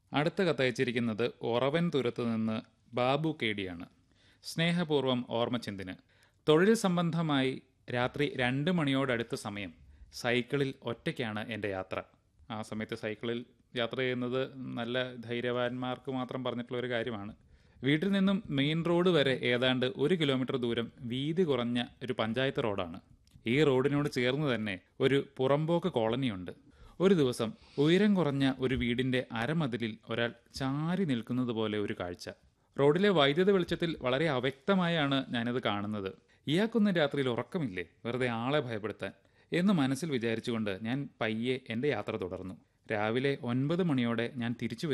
അടുത്ത കത്തയച്ചിരിക്കുന്നത് ഒറവൻ തുരത്ത് നിന്ന് ബാബു കെ ഡിയാണ് സ്നേഹപൂർവ്വം ഓർമ്മചിന്തിന് തൊഴിൽ സംബന്ധമായി രാത്രി രണ്ട് മണിയോടടുത്ത സമയം സൈക്കിളിൽ ഒറ്റയ്ക്കാണ് എൻ്റെ യാത്ര ആ സമയത്ത് സൈക്കിളിൽ യാത്ര ചെയ്യുന്നത് നല്ല ധൈര്യവാന്മാർക്ക് മാത്രം പറഞ്ഞിട്ടുള്ള ഒരു കാര്യമാണ് വീട്ടിൽ നിന്നും മെയിൻ റോഡ് വരെ ഏതാണ്ട് ഒരു കിലോമീറ്റർ ദൂരം വീതി കുറഞ്ഞ ഒരു പഞ്ചായത്ത് റോഡാണ് ഈ റോഡിനോട് ചേർന്ന് തന്നെ ഒരു പുറമ്പോക്ക് കോളനിയുണ്ട് ഒരു ദിവസം ഉയരം കുറഞ്ഞ ഒരു വീടിന്റെ അരമതിലിൽ ഒരാൾ ചാരി നിൽക്കുന്നത് പോലെ ഒരു കാഴ്ച റോഡിലെ വൈദ്യുത വെളിച്ചത്തിൽ വളരെ അവ്യക്തമായാണ് ഞാനത് കാണുന്നത് ഇയാൾക്കൊന്നും രാത്രിയിൽ ഉറക്കമില്ലേ വെറുതെ ആളെ ഭയപ്പെടുത്താൻ എന്ന് മനസ്സിൽ വിചാരിച്ചുകൊണ്ട് ഞാൻ പയ്യെ എൻ്റെ യാത്ര തുടർന്നു രാവിലെ ഒൻപത് മണിയോടെ ഞാൻ തിരിച്ചു